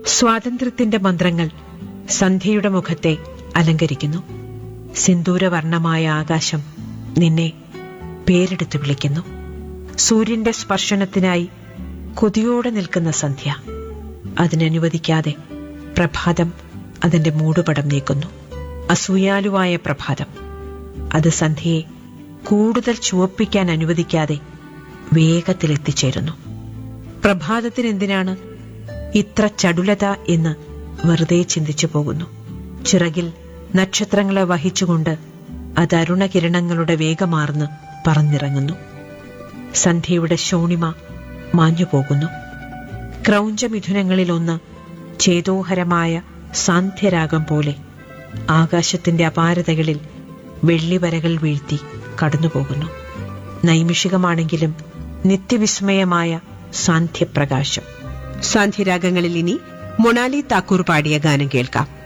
സ്വാതന്ത്ര്യത്തിന്റെ മന്ത്രങ്ങൾ സന്ധ്യയുടെ മുഖത്തെ അലങ്കരിക്കുന്നു സിന്ദൂരവർണമായ ആകാശം നിന്നെ പേരെടുത്ത് വിളിക്കുന്നു സൂര്യന്റെ സ്പർശനത്തിനായി കൊതിയോടെ നിൽക്കുന്ന സന്ധ്യ അതിനനുവദിക്കാതെ പ്രഭാതം അതിന്റെ മൂടുപടം നീക്കുന്നു അസൂയാലുവായ പ്രഭാതം അത് സന്ധ്യയെ കൂടുതൽ ചുവപ്പിക്കാൻ അനുവദിക്കാതെ വേഗത്തിൽ എത്തിച്ചേരുന്നു പ്രഭാതത്തിന് എന്തിനാണ് ഇത്ര ചടുലത എന്ന് വെറുതെ ചിന്തിച്ചു പോകുന്നു ചിറകിൽ നക്ഷത്രങ്ങളെ വഹിച്ചുകൊണ്ട് അത് അരുണകിരണങ്ങളുടെ വേഗമാർന്ന് പറന്നിറങ്ങുന്നു സന്ധ്യയുടെ ശോണിമ മാഞ്ഞു പോകുന്നു ക്രൗഞ്ചമിഥുനങ്ങളിലൊന്ന് ചേതോഹരമായ സാന്ധ്യരാഗം പോലെ ആകാശത്തിന്റെ അപാരതകളിൽ വെള്ളിവരകൾ വീഴ്ത്തി കടന്നുപോകുന്നു നൈമിഷികമാണെങ്കിലും നിത്യവിസ്മയമായ സാന്ധ്യപ്രകാശം സാന്ധ്യരാഗങ്ങളിൽ ഇനി മൊണാലി താക്കൂർ പാടിയ ഗാനം കേൾക്കാം